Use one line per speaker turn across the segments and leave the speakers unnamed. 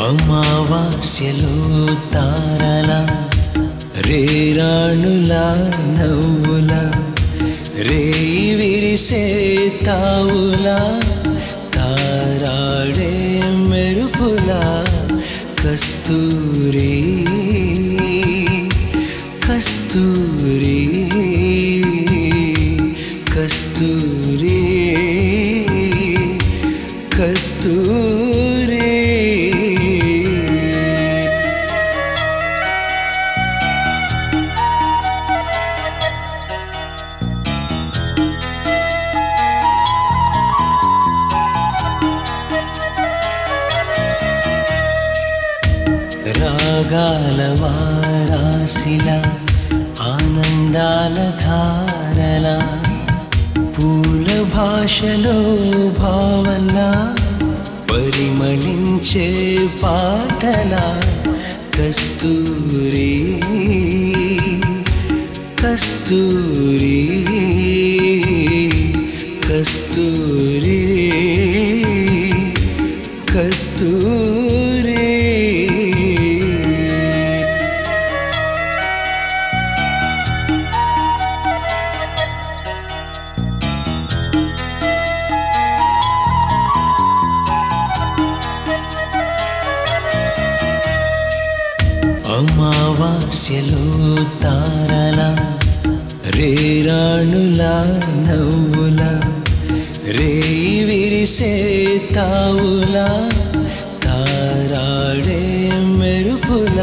అమావాస్యలో తారల రేరాణుల నవ్వుల రేయి విరిసే తావుల తారాడే మెరుపుల కస్తూరి కస్తూరి కస్తూరి కస్తూరి రాగాల వారాసిల ఆనందాల ధారల పూల భాషలో భావన పరిమళించే పాటల కస్తూరి కస్తూరి కస్తూరి కస్తూరి అమావాస్యలో తారల రేరాణుల నవ్వుల రేయి విరిసే తావుల తారాడే మెరుపుల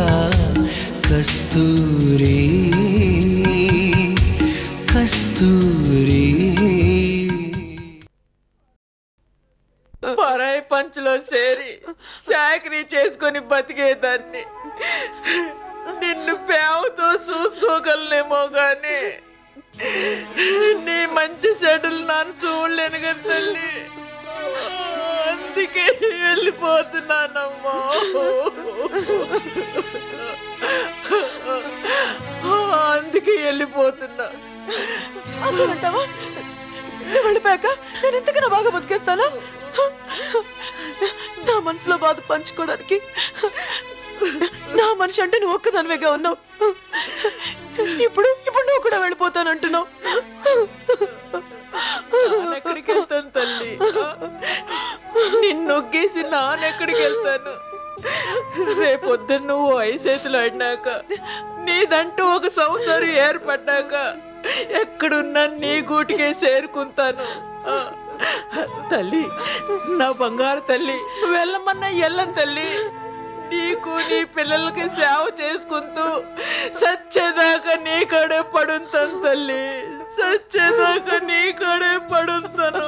కస్తూరి కస్తూరి
పరాయి పంచులో చేరి చాకరీ చేసుకొని బతికేదాన్ని నిన్ను ప్రేమతో చూసుకోగలనేమో గాని నీ మంచి చెడులు నన్ను చూడలేను కదా తల్లి అందుకే వెళ్ళిపోతున్నానమ్మా అందుకే వెళ్ళిపోతున్నా
అంతేనంటావా నువ్వు వెళ్ళిపోయాక నేను ఎంతకన్నా బాగా బతికేస్తానా నా మనసులో బాధ పంచుకోవడానికి నా మనిషి అంటే నువ్వు ఒక్కదానివేగా ఉన్నావు ఇప్పుడు ఇప్పుడు నువ్వు కూడా వెళ్ళిపోతానంటున్నావు
ఎక్కడికి వెళ్తాను తల్లి నిన్ను నొగ్గేసి నానెక్కడికి వెళ్తాను రేపొద్దున నువ్వు ఐసేతులు ఆడినాక నీదంటూ ఒక సంవత్సరం ఏర్పడ్డాక ఎక్కడున్నా నీ గూటికే చేరుకుంటాను ఆ, తల్లి నా బంగారు తల్లి వెళ్ళమన్నా ఎల్లం తల్లి నీకు నీ పిల్లలకి సేవ చేసుకుంటూ సచ్చేదాకా నీ కడే పడుంతాను తల్లి సచ్చేదాకా నీ కడే పడుంతాను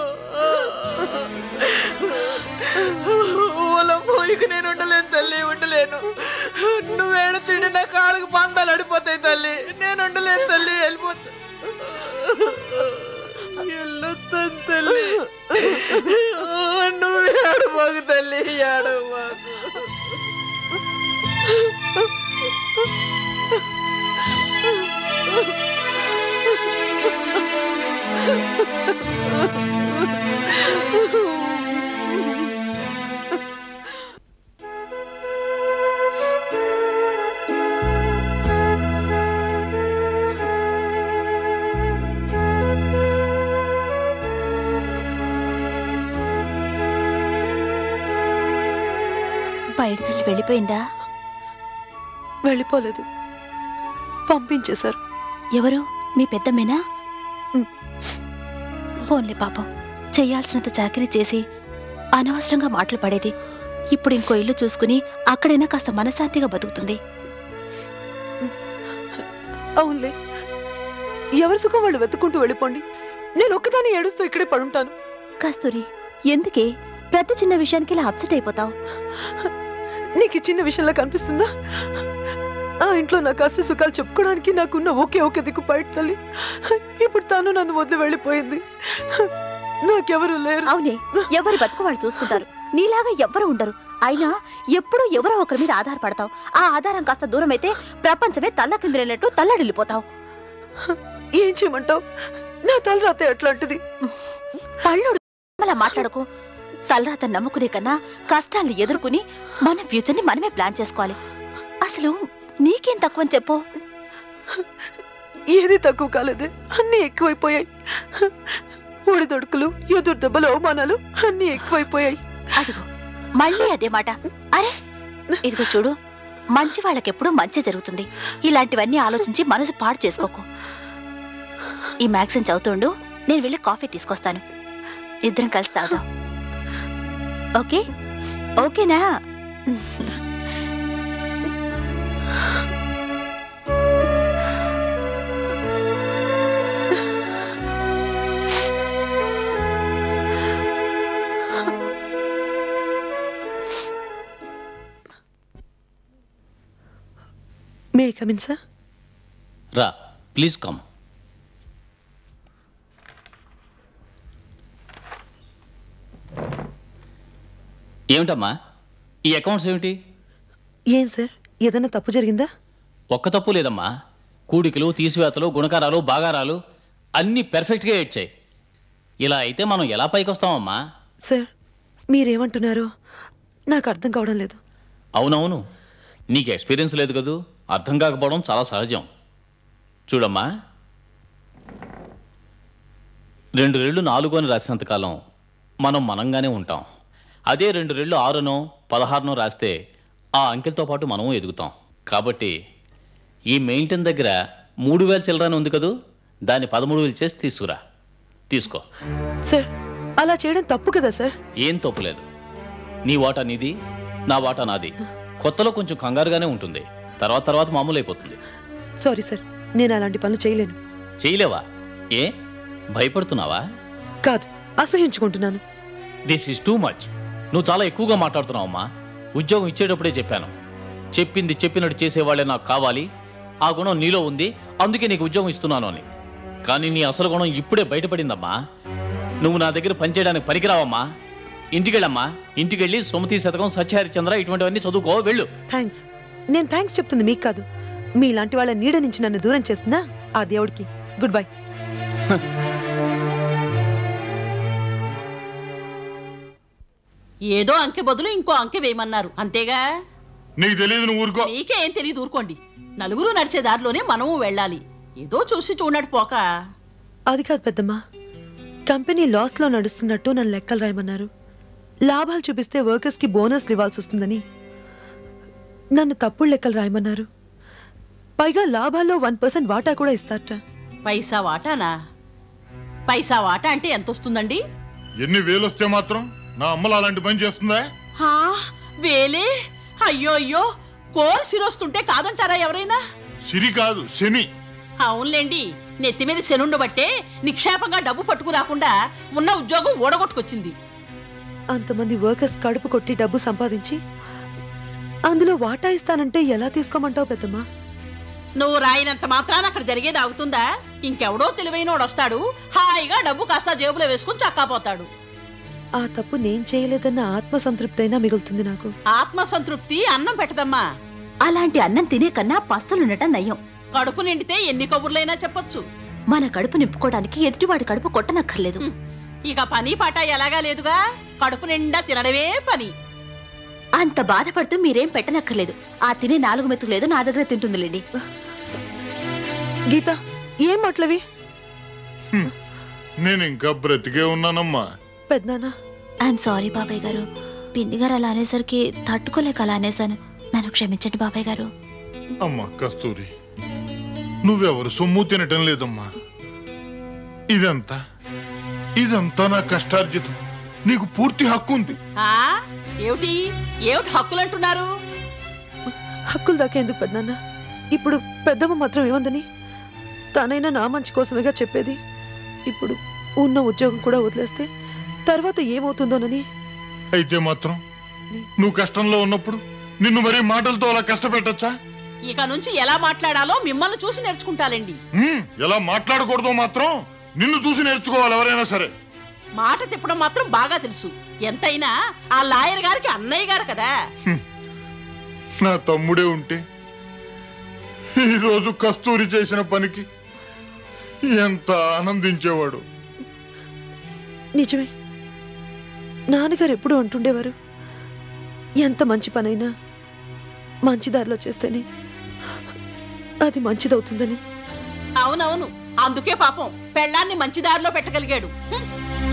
ఊలమ్మో ఇక నేను ఉండలేను తల్లి ఉండలేను నువ్వేడ తిండి నా కాళ్ళకి పందాలు అడిపోతాయి తల్లి నేను ఉండలేను తల్లి వెళ్ళిపోతా వెళ్ళొస్తాను తల్లి నువ్వు ఏడబాకు తల్లి ఏడబాకు
బయట తల్లి వెళ్ళిపోయిందా
వెళ్ళిపోలేదు పంపించేశారు
ఎవరు మీ పెద్దమ్మేనా పోన్లే పాపం చెయ్యాల్సినంత చాకరీ చేసి అనవసరంగా మాటలు పడేది ఇప్పుడు ఇంకో ఇల్లు చూసుకుని అక్కడైనా కాస్త మనశాంతిగా బతుకుతుంది
అవునులే ఎవరి సుఖం వాళ్ళు వెతుక్కుంటూ వెళ్ళిపోండి నేను ఒక్కదాన్ని ఏడుస్తూ ఇక్కడే పడుంటాను
కస్తూరి ఎందుకే ప్రతి చిన్న విషయానికి ఇలా అప్సెట్ అయిపోతావు
నీకు ఈ చిన్న విషయంలో కనిపిస్తుందా ఆ ఇంట్లో నా కష్ట సుఖాలు చెప్పుకోవడానికి నాకున్న ఒకే ఒకే దిక్కు బయట తల్లి ఇప్పుడు తాను నన్ను వదిలి వెళ్ళిపోయింది నాకెవరు లేరు
అవునే ఎవరి బతుకు వాళ్ళు చూసుకుంటారు నీలాగా ఎవ్వరు ఉండరు అయినా ఎప్పుడూ ఎవరో ఒకరి మీద ఆధారపడతావు ఆ ఆధారం కాస్త దూరం అయితే ప్రపంచమే తల్ల కిందలేనట్టు తల్లడిల్లిపోతావు
ఏం చేయమంటావు నా తలరాత ఎట్లాంటిది
పళ్ళు అలా మాట్లాడకు తలరాత నమ్ముకునే కన్నా కష్టాలను ఎదుర్కొని మన ఫ్యూచర్ని మనమే ప్లాన్ చేసుకోవాలి అసలు నీకేం తక్కువని చెప్పు
ఏది తక్కువ కాలేదే అన్నీ ఎక్కువైపోయాయి ఊడిదొడుకులు ఎదురు దెబ్బలు అవమానాలు అన్నీ ఎక్కువైపోయాయి
అదిగో మళ్ళీ అదే మాట అరే ఇదిగో చూడు మంచి వాళ్ళకెప్పుడు మంచి జరుగుతుంది ఇలాంటివన్నీ ఆలోచించి మనసు పాడు చేసుకోకు ఈ మ్యాగజైన్ చదువుతుండు నేను వెళ్ళి కాఫీ తీసుకొస్తాను ఇద్దరం కలిసి తాగుదాం ఓకే ఓకేనా
మే కమిన్ సార్
రా ప్లీజ్ కమ్ ఏమిటమ్మా ఈ అకౌంట్స్ ఏమిటి
ఏం సార్ ఏదైనా తప్పు జరిగిందా
ఒక్క తప్పు లేదమ్మా కూడికలు తీసివేతలు గుణకారాలు బాగారాలు అన్నీ పెర్ఫెక్ట్గా ఏడ్చాయి ఇలా అయితే మనం ఎలా పైకొస్తామమ్మా
సార్ మీరేమంటున్నారో నాకు అర్థం కావడం లేదు
అవునవును నీకు ఎక్స్పీరియన్స్ లేదు కదూ అర్థం కాకపోవడం చాలా సహజం చూడమ్మా రెండు రెళ్ళు నాలుగు అని రాసినంతకాలం మనం మనంగానే ఉంటాం అదే రెండు రెళ్ళు ఆరునో పదహారునో రాస్తే ఆ అంకెలతో పాటు మనము ఎదుగుతాం కాబట్టి ఈ మెయింటైన్ దగ్గర మూడు వేల చిల్లరని ఉంది కదూ దాన్ని పదమూడు వేలు చేసి తీసుకురా తీసుకో
సార్ అలా చేయడం తప్పు కదా సార్
ఏం తప్పులేదు నీ వాటా నీది నా వాటా నాది కొత్తలో కొంచెం కంగారుగానే ఉంటుంది తర్వాత తర్వాత మామూలు అయిపోతుంది
సారీ సార్ నేను అలాంటి పనులు చేయలేను
చేయలేవా ఏ భయపడుతున్నావా
కాదు అసహించుకుంటున్నాను
దిస్ ఇస్ టూ మచ్ నువ్వు చాలా ఎక్కువగా మాట్లాడుతున్నావమ్మా ఉద్యోగం ఇచ్చేటప్పుడే చెప్పాను చెప్పింది చెప్పినట్టు చేసేవాళ్ళే నాకు కావాలి ఆ గుణం నీలో ఉంది అందుకే నీకు ఉద్యోగం ఇస్తున్నాను అని కానీ నీ అసలు గుణం ఇప్పుడే బయటపడిందమ్మా నువ్వు నా దగ్గర పనిచేయడానికి పనికిరావమ్మా ఇంటికెళ్ళమ్మా ఇంటికెళ్ళి సుమతి శతకం సత్యహరిచంద్ర ఇటువంటివన్నీ చదువుకో వెళ్ళు
థ్యాంక్స్ నేను థ్యాంక్స్ చెప్తుంది మీకు కాదు మీలాంటి వాళ్ళ నీడ నుంచి నన్ను దూరం చేస్తున్నా ఆ దేవుడికి గుడ్ బై
ఏదో అంకె బదులు ఇంకో అంకె వేయమన్నారు అంతేగా
నీకు తెలియదు నువ్వు ఊరుకో
నీకే ఏం తెలియదు ఊరుకోండి నలుగురు నడిచే దారిలోనే మనము వెళ్ళాలి ఏదో చూసి చూడనట్టు పోక
అది కాదు పెద్దమ్మా కంపెనీ లాస్లో నడుస్తున్నట్టు నన్ను లెక్కలు రాయమన్నారు లాభాలు చూపిస్తే వర్కర్స్కి బోనస్లు ఇవ్వాల్సి వస్తుందని నన్ను తప్పుడు లెక్కలు రాయమన్నారు పైగా లాభాల్లో వన్ పర్సెంట్ వాటా కూడా ఇస్తారట
పైసా వాటానా పైసా వాటా అంటే ఎంత వస్తుందండి
ఎన్ని వేలు వస్తే మాత్రం నా అమ్మలు అలాంటి పని చేస్తుందా
హా వేలే అయ్యో అయ్యో కోర సిరొస్తుంటే కాదంటారా ఎవరైనా
సిరి కాదు శని
అవునులేండి నెత్తి మీద శనుండబట్టే నిక్షేపంగా డబ్బు పట్టుకు రాకుండా ఉన్న ఉద్యోగం ఓడగొట్టుకొచ్చింది
అంతమంది వర్కర్స్ కడుపు కొట్టి డబ్బు సంపాదించి అందులో వాటా ఇస్తానంటే ఎలా తీసుకోమంటావు పెద్దమ్మా
నువ్వు రాయినంత మాత్రాన అక్కడ జరిగేది ఆగుతుందా ఇంకెవడో తెలివైనోడు వస్తాడు హాయిగా డబ్బు కాస్త జేబులో వేసుకుని చక్కాపోతాడు
ఆ తప్పు నేను చేయలేదన్న ఆత్మసంతృప్తి అయినా మిగులుతుంది నాకు
ఆత్మసంతృప్తి అన్నం పెట్టదమ్మా
అలాంటి అన్నం తినే కన్నా పస్తులుండటం నయ్యం
కడుపు నిండితే ఎన్ని కబుర్లైనా చెప్పొచ్చు
మన కడుపు నింపుకోవడానికి ఎదుటివాడి కడుపు కొట్టనక్కర్లేదు
హ్మ్. ఇక పని పాట ఎలాగా లేదుగా కడుపు నిండా తినడమే పని
అంత బాధపడుతూ మీరేం పెట్టనక్కర్లేదు ఆ తినే నాలుగు మెతుకు లేదు నా దగ్గర తింటుందిలేండి
గీత ఏం మాటలవి
నేను ఇంకా బ్రతికే ఉన్నానమ్మా
పెద్దనాన్న
ఐఎమ్ సారీ బాబాయ్ గారు పిన్ని గారు అలా అనేసరికి తట్టుకోలేక అలా అనేశాను నన్ను క్షమించండి బాబాయ్ గారు
అమ్మా కస్తూరి నువ్వెవరు సొమ్ము తినటం లేదమ్మా ఇదంతా ఇదంతా నా కష్టార్జితం నీకు పూర్తి హక్కు ఉంది
ఆ ఏమిటి ఏమిటి హక్కులంటున్నారు
హక్కులు దాకా ఎందుకు పెద్దనాన్న ఇప్పుడు పెద్దమ్మ మాత్రం ఏముందని తనైనా నా మంచి కోసమేగా చెప్పేది ఇప్పుడు ఉన్న ఉద్యోగం కూడా వదిలేస్తే తర్వాత ఏమవుతుందోనని
అయితే మాత్రం నువ్వు కష్టంలో ఉన్నప్పుడు నిన్ను మరీ మాటలతో అలా కష్టపెట్టచ్చా
ఇక నుంచి ఎలా మాట్లాడాలో మిమ్మల్ని చూసి నేర్చుకుంటాలండి
ఎలా మాట్లాడకూడదో మాత్రం నిన్ను చూసి నేర్చుకోవాలి ఎవరైనా సరే
మాట తిప్పడం మాత్రం బాగా తెలుసు ఎంతైనా ఆ లాయర్ గారికి అన్నయ్య గారు కదా
నా తమ్ముడే ఉంటే ఈరోజు కస్తూరి చేసిన పనికి ఎంత ఆనందించేవాడు
నిజమే నాన్నగారు ఎప్పుడూ అంటుండేవారు ఎంత మంచి పనైనా మంచి దారిలో చేస్తేనే అది మంచిదవుతుందని
అవునవును అందుకే పాపం పెళ్ళాన్ని మంచి దారిలో పెట్టగలిగాడు హ్మ్.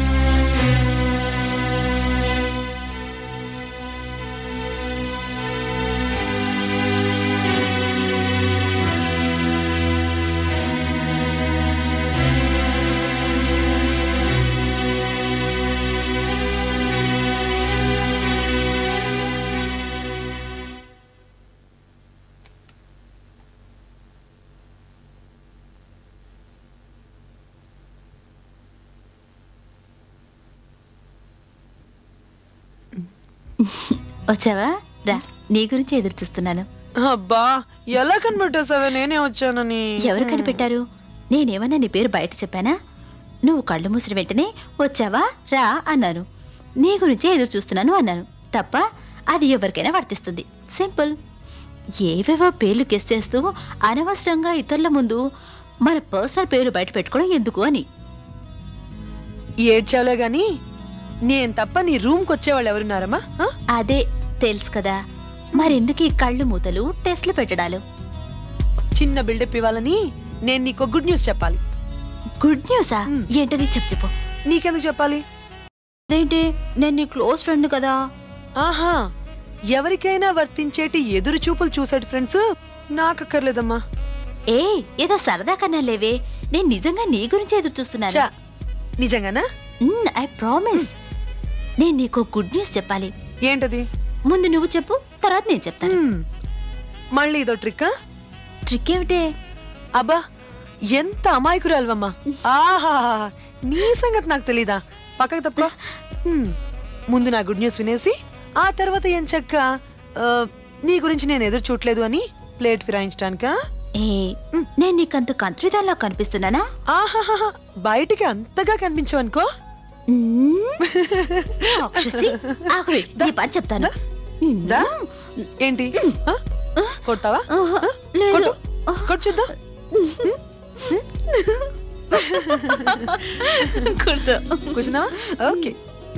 వచ్చావా రా నీ గురించి ఎదురు చూస్తున్నాను
అబ్బా ఎలా కనిపెట్టేసావే నేనే వచ్చానని
ఎవరు కనిపెట్టారు నేనేమన్నా నీ పేరు బయట చెప్పానా నువ్వు కళ్ళు మూసిన వెంటనే వచ్చావా రా అన్నాను నీ గురించే ఎదురు చూస్తున్నాను అన్నాను తప్ప అది ఎవరికైనా వర్తిస్తుంది సింపుల్ ఏవేవో పేర్లు గెస్ చేస్తూ అనవసరంగా ఇతరుల ముందు మన పర్సనల్ పేరు బయట పెట్టుకోవడం ఎందుకు అని
ఏడ్చావులే గాని నేను తప్ప నీ రూమ్కి వచ్చేవాళ్ళు ఎవరున్నారమ్మా ఆ?
అదే తెలుసు కదా మరెందుకు ఈ కళ్ళు మూతలు టెస్ట్లు పెట్టడాలు
చిన్న బిల్డప్ ఇవ్వాలని నేను నీకు గుడ్ న్యూస్ చెప్పాలి
గుడ్ న్యూసా
మ్.
ఏంటది చెప్పు చెప్పు
నీకెందుకు చెప్పాలి
అదేంటి నేను నీ క్లోజ్ ఫ్రెండ్ కదా
ఆహా ఎవరికైనా వర్తించేటి ఎదురు చూపులు చూసాడు ఫ్రెండ్స్ నాకక్కర్లేదమ్మా
ఏ ఏదో సరదా కన్నా లేవే నేను నిజంగా నీ గురించి ఎదురు చూస్తున్నాను
చా నిజంగానా
ఐ ప్రామిస్ నేను నీకు గుడ్ న్యూస్ చెప్పాలి
ఏంటది
ముందు నువ్వు చెప్పు తర్వాత నేను చెప్తాను
హ్మ్. మళ్ళీ ఇదో ట్రిక్కా
ట్రిక్ ఏమిటే
అబ్బా ఎంత అమాయకురాలవమ్మా ఆహా నీ సంగతి నాకు తెలీదా పక్కకు తప్ప హ్మ్. ముందు నా గుడ్ న్యూస్ వినేసి ఆ తర్వాత ఏం చక్క ఆ, నీ గురించి నేను ఎదురు చూడలేదు అని ప్లేట్ ఫిరాయించడానికా
ఏ నేను నీకంత కంత్రిదాల్లా కనిపిస్తున్నానా
ఆహాహా బయటికి అంతగా కనిపించవనుకో
మ్మ్. రాక్షసి ఆగు నీ పని చెప్తాను
దా ఏంటి ఆ? కొడతావా
ఆహా,
ఆ?
లేదు.
కొట్టు కొట్టు చూద్దాం
కూర్చో
కూర్చున్నావా ఓకే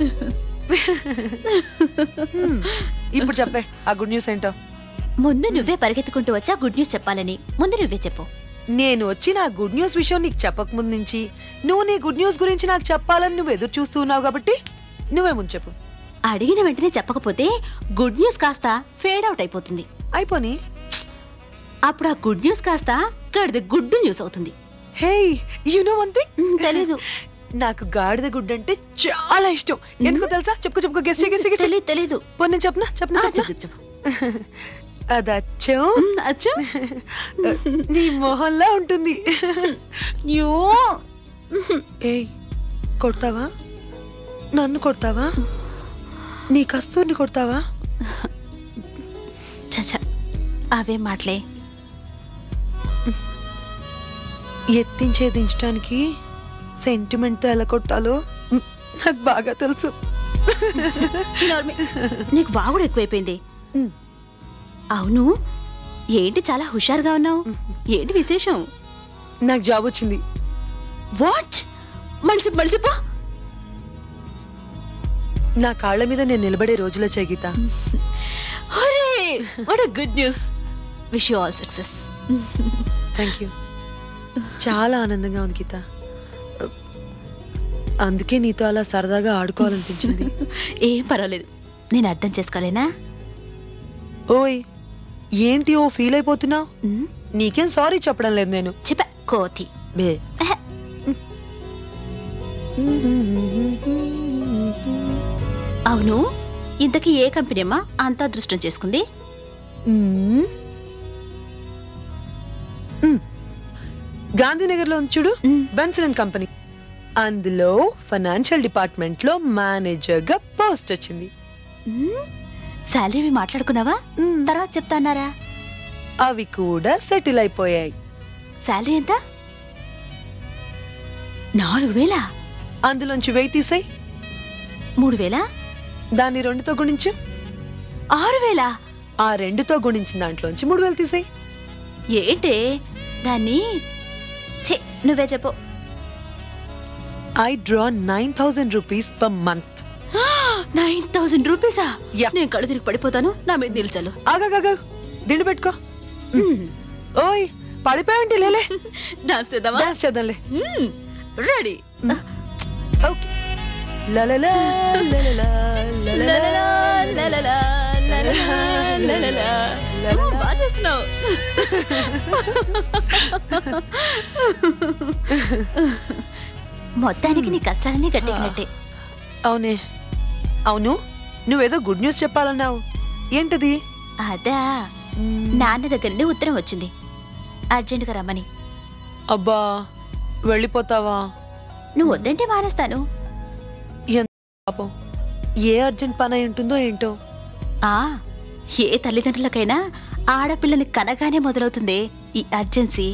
హ్మ్. ఇప్పుడు చెప్పే ఆ గుడ్ న్యూస్ ఏంటో
ముందు నువ్వే పరిగెత్తుకుంటూ వచ్చా గుడ్ న్యూస్ చెప్పాలని ముందు నువ్వే చెప్పు
నేను వచ్చి నా గుడ్ న్యూస్ విషయం నీకు చెప్పకముందు నుంచి నువ్వు నీ గుడ్ న్యూస్ గురించి నాకు చెప్పాలని నువ్వు ఎదురు చూస్తూ ఉన్నావు కాబట్టి నువ్వే ముందు చెప్పు
అడిగిన వెంటనే చెప్పకపోతే గుడ్ న్యూస్ కాస్త ఫేడ్ అవుట్ అయిపోతుంది
అయిపోని
అప్పుడు ఆ గుడ్ న్యూస్ కాస్త గడిద గుడ్ న్యూస్ అవుతుంది
hey you know one thing
um, తెలీదు
నాకు గాడిద గుడ్ అంటే చాలా ఇష్టం ఎందుకో తెలుసా చెప్పుకో చెప్పుకో గెస్ గెస్ గెస్
తెలీదు తెలీదు
పోనీ నేను చెప్పనా చెప్పనా
ఆ,
చెప్పనా
చెప్పు చెప్పు
అదచ్చం
మ్, అచ్చా
నీ మొహంలా ఉంటుంది
యో
ఏయ్ కొడతావా నన్ను కొడతావా నీ కస్తూర్ని కొడతావా
చచ అవే మాటలే
ఎత్తించే దించడానికి సెంటిమెంట్తో ఎలా కొట్టాలో మ్, నాకు బాగా తెలుసు
చిన్నోర్మి నీకు వాగుడు ఎక్కువైపోయింది
మ్.
అవును ఏంటి చాలా హుషారుగా ఉన్నావు ఏంటి విశేషం
నాకు జాబ్ వచ్చింది
వాట్ మళ్ళీ చెప్పు మళ్ళీ చెప్పు
నా కాళ్ళ మీద నేను నిలబడే రోజులో గీత
హరే what good news wish you all success
thank you చాలా ఆనందంగా ఉంది గీత అందుకే నీతో అలా సరదాగా ఆడుకోవాలనిపించింది
ఏం పర్వాలేదు నేను అర్థం చేసుకోలేనా
ఓయ్ ఏంటి ఓ ఫీల్ అయిపోతున్నావు
మ్,
నీకేం సారీ చెప్పడం లేదు నేను
చెప్పా కోతి
బే
ఎహె. అవును ఇంతకీ ఏ కంపెనీ అమ్మా అంత అదృష్టం చేసుకుంది
మ్మ్. మ్మ్. గాంధీనగర్లో ఉంది చూడు
మ్మ్.
బెన్సన్ అండ్ కంపెనీ అందులో ఫైనాన్షియల్ డిపార్ట్మెంట్ లో మేనేజర్ గా పోస్ట్ వచ్చింది
శాలరీ మాట్లాడుకున్నావా
మ్మ్.
తర్వాత చెప్తా అన్నారా
అవి కూడా సెటిల్ అయిపోయాయి
శాలరీ ఎంత నాలుగు వేల
అందులోంచి వెయిట్ తీసాయి
మూడు వేల
దాన్ని రెండుతో గుణించు
ఆరు వేల
ఆ రెండుతో గుణించిన దాంట్లోంచి మూడు వేలు తీసాయి
ఏంటే దాన్ని ఛీ నువ్వే చెప్పు
I draw nine thousand rupees per month
nine thousand రూపీసా
యా.
నేను కళ్ళు తిరిగి పడిపోతాను నా మీద నిల్చలు
ఆగాగా దిండు పెట్టుకో ఓయ్ పడిపోయాంటి లేలే
డాన్స్ చేద్దామా
డాన్స్ చేద్దాంలే
రెడీ
ఓకే లలలా, లలలా, లలలా,
బాగా చేస్తున్నావు మొత్తానికి నీ కష్టాలన్నీ గట్టెక్కినట్టే
అవునే అవును నువ్వేదో గుడ్ న్యూస్ చెప్పాలన్నావు ఏంటది
అదా నాన్న దగ్గర నుండి ఉత్తరం వచ్చింది అర్జెంటుగా రమ్మని
అబ్బా వెళ్ళిపోతావా
నువ్వు వద్దంటే మానేస్తాను
ఎంత పాపం ఏ అర్జెంట్ పని అయి ఉంటుందో ఏంటో
ఆ ఏ తల్లిదండ్రులకైనా ఆడపిల్లని కనగానే మొదలవుతుంది ఈ అర్జెన్సీ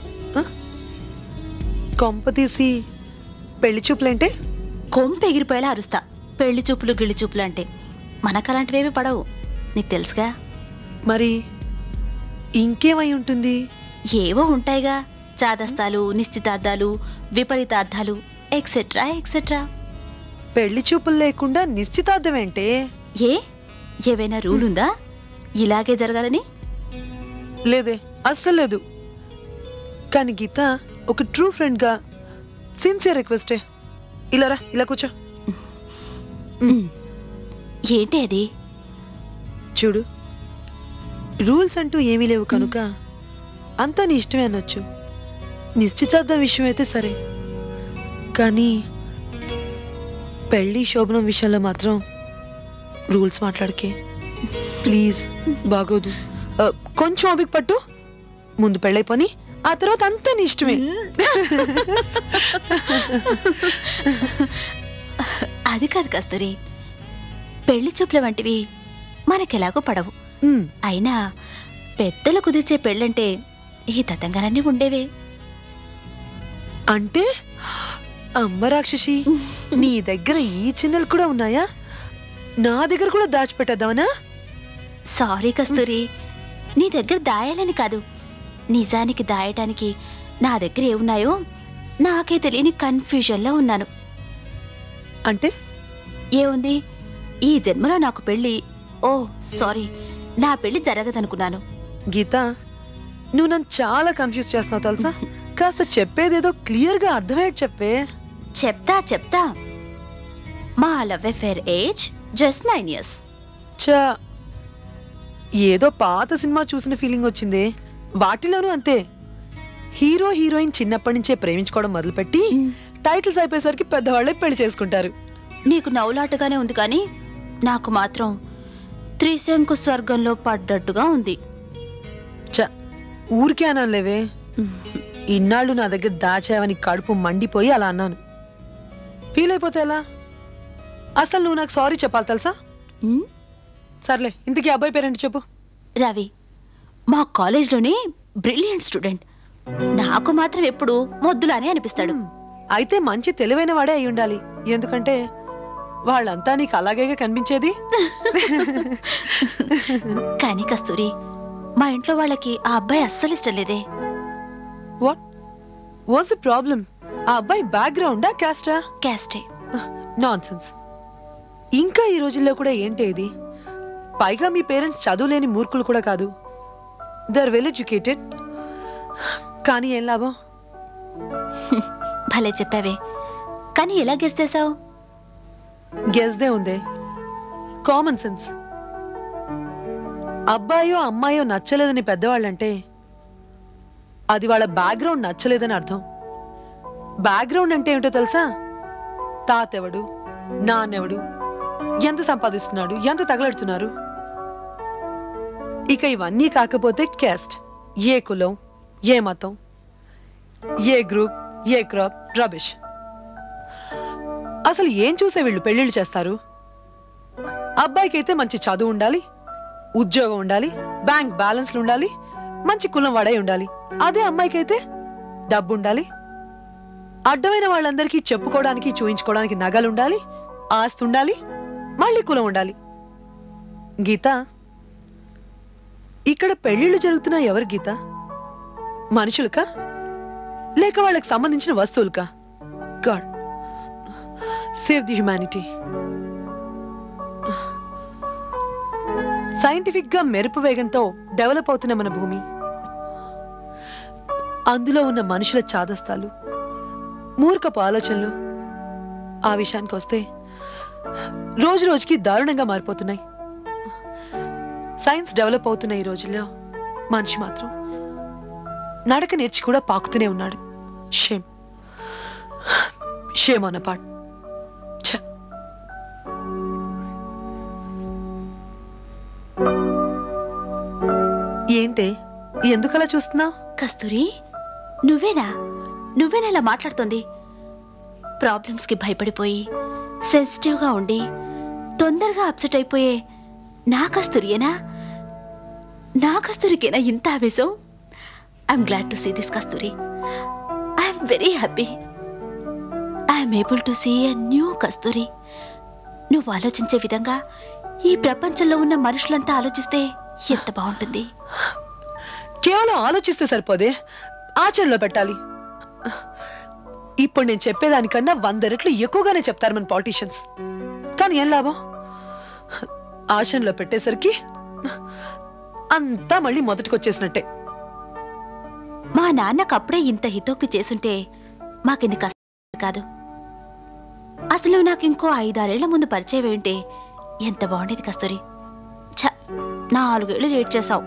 కొంప తీసి పెళ్లి చూపులేంటే
కొంప ఎగిరిపోయేలా అరుస్తా పెళ్లి చూపులు గిళ్ళి చూపులు అంటే మనకు అలాంటివేమీ పడవు నీకు తెలుసుగా
మరి ఇంకేమై ఉంటుంది
ఏవో ఉంటాయిగా చాదస్తాలు నిశ్చితార్థాలు విపరీతార్థాలు ఎక్సెట్రా ఎక్సెట్రా
పెళ్లి చూపులు లేకుండా నిశ్చితార్థం ఏంటే
ఏ ఏవైనా రూల్ ఉందా ఇలాగే జరగాలని
లేదే అస్సలు లేదు కానీ గీత ఒక ట్రూ ఫ్రెండ్గా సిన్సియర్ రిక్వెస్టే ఇలా రా ఇలా కూర్చో
ఏంటి అది
చూడు రూల్స్ అంటూ ఏమీ లేవు కనుక అంతా నీ ఇష్టమే అనొచ్చు నిశ్చితార్థం విషయం అయితే సరే కానీ పెళ్ళి శోభనం విషయంలో మాత్రం రూల్స్ మాట్లాడకే ప్లీజ్ బాగోదు ఆ, కొంచెం ఓపిక పట్టు ముందు పెళ్ళైపోని ఆ తర్వాత అంతా నీ ఇష్టమే
అది కాదు కస్తూరి పెళ్లి చూపుల వంటివి మనకెలాగో పడవు
ఉమ్,
అయినా పెద్దలు కుదిర్చే పెళ్ళంటే ఈ తతంగాలన్నీ ఉండేవే
అంటే అమ్మ రాక్షసి నీ దగ్గర ఈ చిన్నలు కూడా ఉన్నాయా నా దగ్గర కూడా దాచిపెట్టేద్దామనా
సారీ కస్తూరి నీ దగ్గర దాయాలని కాదు నిజానికి దాయటానికి నా దగ్గర ఏమున్నాయో నాకే తెలియని కన్ఫ్యూజన్లో ఉన్నాను
అంటే
ఏముంది ఈ జన్మలో నాకు పెళ్ళి ఓ సారీ నా పెళ్లి జరగదనుకున్నాను
గీత నువ్వు నన్ను చాలా కన్ఫ్యూజ్ చేస్తున్నావు తెలుసా కాస్త చెప్పేదేదో క్లియర్గా అర్థమయ్యేది చెప్పే
చెప్తా చెప్తా మా love affair age just nine years
చా ఏదో పాత సినిమా చూసిన ఫీలింగ్ వచ్చింది వాటిలోనూ అంతే హీరో హీరోయిన్ చిన్నప్పటి నుంచే ప్రేమించుకోవడం మొదలుపెట్టి టైటిల్స్ అయిపోయేసరికి పెద్దవాళ్ళే పెళ్లి చేసుకుంటారు
నీకు నవ్వులాటగానే ఉంది కానీ నాకు మాత్రం త్రిశంకు స్వర్గంలో పడ్డట్టుగా ఉంది
చ ఊరికే అనాలేవే ఇన్నాళ్ళు నా దగ్గర దాచావని కడుపు మండిపోయి అలా అన్నాను ఫీల్ అయిపోతే ఎలా అసలు నువ్వు నాకు సారీ చెప్పాలి తెలుసా
ఉమ్,
సర్లే ఇంతకీ అబ్బాయి పేరేంటి చెప్పు
రవి మా కాలేజ్లోనే బ్రిలియంట్ స్టూడెంట్ నాకు మాత్రం ఎప్పుడు మొద్దులానే అనిపిస్తాడు
అయితే మంచి తెలివైన వాడే అయి ఉండాలి ఎందుకంటే వాళ్ళంతా నీకు అలాగే కనిపించేది
కానీ కస్తూరి మా ఇంట్లో వాళ్ళకి ఆ అబ్బాయి అస్సలు ఇష్టం లేదే
వాట్ వాస్ ద ప్రాబ్లం ఆ అబ్బాయి బ్యాక్గ్రౌండా క్యాస్టా
క్యాస్టే
నాన్ సెన్స్ ఇంకా ఈ రోజుల్లో కూడా ఏంటి ఇది పైగా మీ పేరెంట్స్ చదువులేని మూర్ఖులు కూడా కాదు దే ఆర్ వెల్ ఎడ్యుకేటెడ్ కానీ ఏం లాభం
భలే చెప్పావే కానీ ఎలా గెస్ చేసావు
గెస్దే ఉందే కామన్ సెన్స్ అబ్బాయో అమ్మాయో నచ్చలేదని పెద్దవాళ్ళంటే అది వాళ్ళ బ్యాక్గ్రౌండ్ నచ్చలేదని అర్థం బ్యాక్గ్రౌండ్ అంటే ఏమిటో తెలుసా తాతెవడు నాన్నెవడు ఎంత సంపాదిస్తున్నాడు ఎంత తగలడుతున్నారు ఇక ఇవన్నీ కాకపోతే క్యాస్ట్ ఏ కులం ఏ మతం ఏ గ్రూప్ ఏ క్రాప్ రబిష్ అసలు ఏం చూసే వీళ్ళు పెళ్లిళ్ళు చేస్తారు అబ్బాయికి అయితే మంచి చదువు ఉండాలి ఉద్యోగం ఉండాలి బ్యాంక్ బ్యాలెన్స్లు ఉండాలి మంచి కులం వాడై ఉండాలి అదే అమ్మాయికి అయితే డబ్బు ఉండాలి అడ్డమైన వాళ్ళందరికీ చెప్పుకోవడానికి చూయించుకోవడానికి నగలు ఉండాలి ఆస్తి ఉండాలి మళ్ళీ కులం ఉండాలి గీత ఇక్కడ పెళ్లిళ్ళు జరుగుతున్నా ఎవరు గీత మనుషులకా లేక వాళ్ళకి సంబంధించిన వస్తువులకా God save the humanity scientific గా మెరుపు వేగంతో డెవలప్ అవుతున్న మన భూమి అందులో ఉన్న మనుషుల చాదస్తాలు మూర్ఖపు ఆలోచనలు ఆ విషయానికి వస్తే రోజు రోజుకి దారుణంగా మారిపోతున్నాయి సైన్స్ డెవలప్ అవుతున్న ఈ రోజుల్లో మనిషి మాత్రం నడక నేర్చి కూడా పాకుతూనే ఉన్నాడు షేమ్ షేమ్ అన్న పాట్ ఛ ఏంటే ఎందుకలా చూస్తున్నావు
కస్తూరి నువ్వేనా నువ్వేనా ఇలా మాట్లాడుతుంది ప్రాబ్లమ్స్కి భయపడిపోయి సెన్సిటివ్గా ఉండి తొందరగా అప్సెట్ అయిపోయే నా కస్తూరియేనా నా కస్తూరికేనా ఇంత ఆవేశం I'm glad to see this Kasturi I'm very happy I'm able to see a new Kasturi నువ్వు ఆలోచించే విధంగా ఈ ప్రపంచంలో ఉన్న మనుషులంతా ఆలోచిస్తే ఎంత బాగుంటుంది
కేవలం ఆలోచిస్తే సరిపోదే ఆచరణలో పెట్టాలి ఇప్పుడు నేను చెప్పేదానికన్నా వంద రెట్లు ఎక్కువగానే చెప్తారు మన పాలిటీషియన్స్ కానీ ఏం లాభం ఆచరణలో పెట్టేసరికి అంతా మళ్ళీ మొదటికి వచ్చేసినట్టే
మా నాన్నకు అప్పుడే ఇంత హితోక్తి చేసుంటే మాకిన్ని కష్టం కాదు అసలు నాకు ఇంకో ఐదారేళ్ల ముందు పరిచయం ఏంటి ఎంత బాగుండేది కస్తూరి ఛ నాలుగేళ్లు లేట్ చేసావు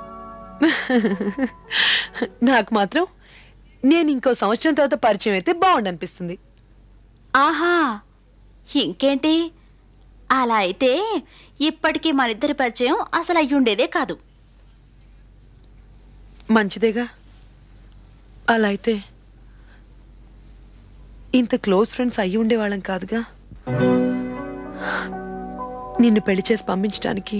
నాకు మాత్రం నేను ఇంకో సంవత్సరం తర్వాత పరిచయం అయితే బాగుండనిపిస్తుంది
ఆహా ఇంకేంటి అలా అయితే ఇప్పటికీ మనిద్దరి పరిచయం అసలు అయ్యుండేదే కాదు
మంచిదేగా అలా అయితే ఇంత క్లోజ్ ఫ్రెండ్స్ అయ్యి ఉండేవాళ్ళం కాదుగా నిన్ను పెళ్లి చేసి పంపించడానికి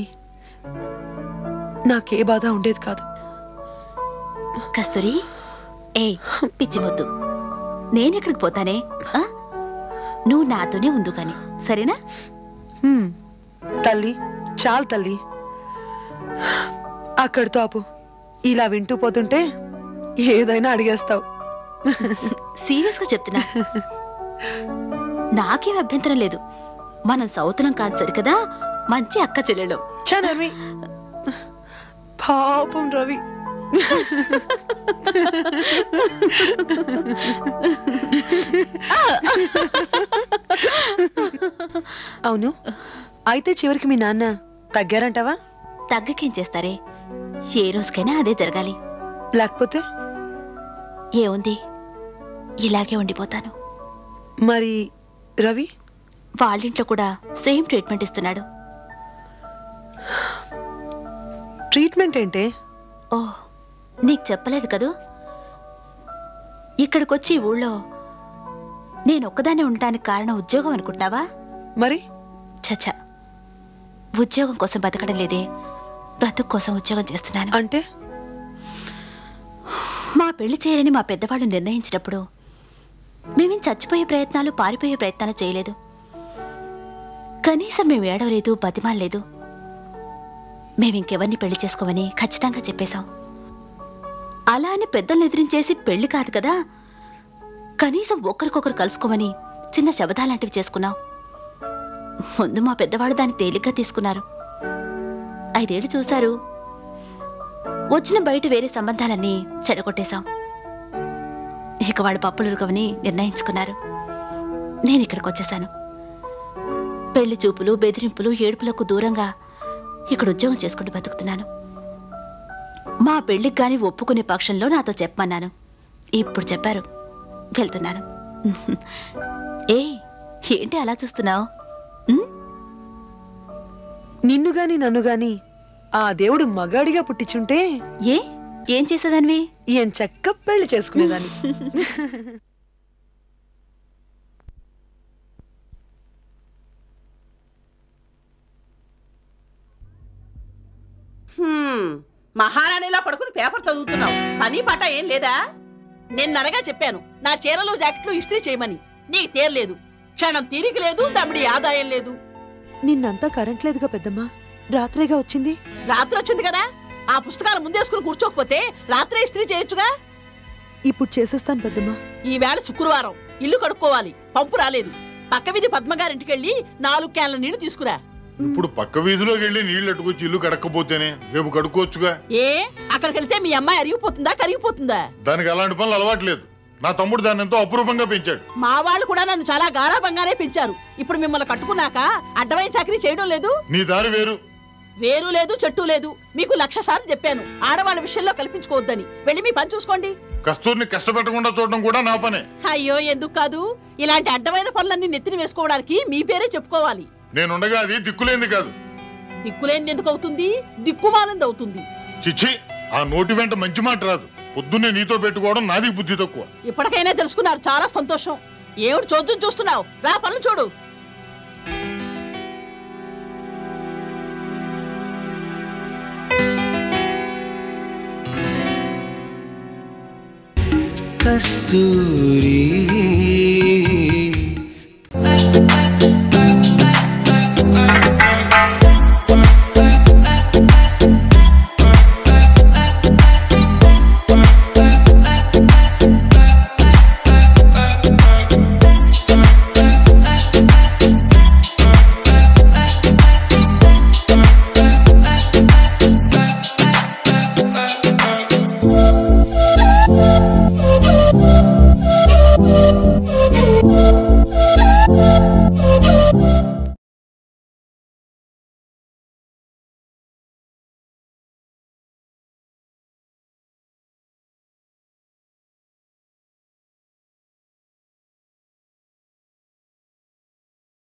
నాకే బాధ ఉండేది కాదు
కస్తూరి ఏయ్ పిచ్చి మొద్దు నేనెక్కడికి పోతానే ఆ? నువ్వు నాతోనే ఉందు కాని సరేనా
హ్మ్. తల్లి చాలు తల్లి అక్కడితో ఆపు ఇలా వింటూ పోతుంటే ఏదైనా అడిగేస్తావు
సీరియస్ గా చెప్తున్నా నాకేం అభ్యంతరం లేదు మనం సౌతులం కాదు సరికదా మంచి అక్క చెల్లెళ్ళం
చనవి పాపం రవి అవును అయితే చివరికి మీ నాన్న తగ్గారంటావా
తగ్గకేం చేస్తారే ఏ రోజుకైనా అదే జరగాలి
లేకపోతే
ఏముంది ఇలాగే ఉండిపోతాను
మరి రవి
వాళ్ళింట్లో కూడా సేమ్ ట్రీట్మెంట్ ఇస్తున్నాడు
ట్రీట్మెంట్ ఏంటే
ఓ నీకు చెప్పలేదు కదూ ఇక్కడికొచ్చి ఈ ఊళ్ళో నేను ఒక్కదాన్నే ఉండటానికి కారణం ఉద్యోగం అనుకుంటున్నావా
మరి
చచ్చ ఉద్యోగం కోసం బతకడం లేదే బ్రతుకు కోసం ఉద్యోగం చేస్తున్నాను
అంటే
మా పెళ్లి చేయరని మా పెద్దవాళ్ళు నిర్ణయించినప్పుడు మేమేం చచ్చిపోయే ప్రయత్నాలు పారిపోయే ప్రయత్నాలు చేయలేదు కనీసం మేము ఏడవలేదు బతిమాలేదు మేమింకెవరిని పెళ్లి చేసుకోమని ఖచ్చితంగా చెప్పేశాం అలా అని పెద్దల్ని ఎదిరించేసి పెళ్లి కాదు కదా కనీసం ఒకరికొకరు కలుసుకోమని చిన్న శబదాలాంటివి చేసుకున్నాం ముందు మా పెద్దవాడు దాన్ని తేలిగ్గా తీసుకున్నారు ఐదేళ్లు చూశారు వచ్చిన బయట వేరే సంబంధాలన్నీ చెడగొట్టేశాం ఇక వాడు పప్పులురుకవని నిర్ణయించుకున్నారు నేను ఇక్కడికి వచ్చేసాను పెళ్లి చూపులు బెదిరింపులు ఏడుపులకు దూరంగా ఇక్కడ ఉద్యోగం చేసుకుంటూ బతుకుతున్నాను మా పెళ్లికి గాని ఒప్పుకునే పక్షంలో నాతో చెప్పమన్నాను ఇప్పుడు చెప్పారు వెళ్తున్నాను ఏ ఏంటి అలా చూస్తున్నావు
నిన్ను గాని నన్ను గాని ఆ దేవుడు మగాడిగా పుట్టించుంటే
ఏ ఏం చేసేదానివి
ఏం చక్క పెళ్లి చేసుకునేదాన్ని
హ్మ్, మహారాణిలా పడుకుని పేపర్ చదువుతున్నావు పని పాట ఏం లేదా నిన్ననగా చెప్పాను నా చీరలు జాకెట్లు ఇస్త్రీ చేయమని నీకు తీరలేదు క్షణం తీరిక లేదు దమ్మిడి ఆదాయం లేదు
నిన్నంతా కరెంట్ లేదుగా పెద్దమ్మా రాత్రేగా వచ్చింది
రాత్రి వచ్చింది కదా ఆ పుస్తకాలు ముందేసుకుని కూర్చోకపోతే రాత్రే ఇస్త్రీ చేయొచ్చుగా
ఇప్పుడు చేసేస్తాను పెద్దమ్మా
ఈవేళ శుక్రవారం ఇల్లు కడుక్కోవాలి పంపు రాలేదు పక్క వీధి పద్మగారింటికి వెళ్ళి నాలుగు క్యాన్ల నీళ్లు తీసుకురా
ఇప్పుడు పక్క వీధిలోకి వెళ్ళి నీళ్లు అట్టుకొచ్చి ఇల్లు కడక్కపోతేనే రేపు కడుక్కోవచ్చుగా
ఏ అక్కడికి వెళ్తే మీ అమ్మాయి అరిగిపోతుందా కరిగిపోతుందా
దానికి అలాంటి పనులు అలవాట్లేదు నా తమ్ముడు దాన్ని ఎంతో అపురూపంగా పెంచాడు
మా వాళ్ళు కూడా నన్ను చాలా గారాబంగానే పెంచారు ఇప్పుడు మిమ్మల్ని కట్టుకున్నాక అడ్డమైన చాకరీ చేయడం లేదు
నీ దారి వేరు
వేరు లేదు చెట్టు లేదు మీకు లక్ష సార్లు చెప్పాను ఆడవాళ్ళ విషయంలో కల్పించుకోవద్దని వెళ్ళి మీ పని చూసుకోండి
కస్తూరిని కష్టపెట్టకుండా చూడడం కూడా నా పనే
అయ్యో ఎందుకు కాదు ఇలాంటి అడ్డమైన పనులన్నీ నెత్తిన వేసుకోవడానికి మీ పేరే చెప్పుకోవాలి
నేనుండగా అది దిక్కులేంది కాదు
దిక్కులేనిది ఎందుకు అవుతుంది దిక్కుమాలింది అవుతుంది
చిచ్చి ఆ నోటి వెంట మంచి మాట రాదు పొద్దున్నే నీతో పెట్టుకోవడం నాది బుద్ధి తక్కువ
ఇప్పటికైనా తెలుసుకున్నారు చాలా సంతోషం ఏమిటి చోద్యం చూస్తున్నావు రా పనులు చూడు
కస్తూరి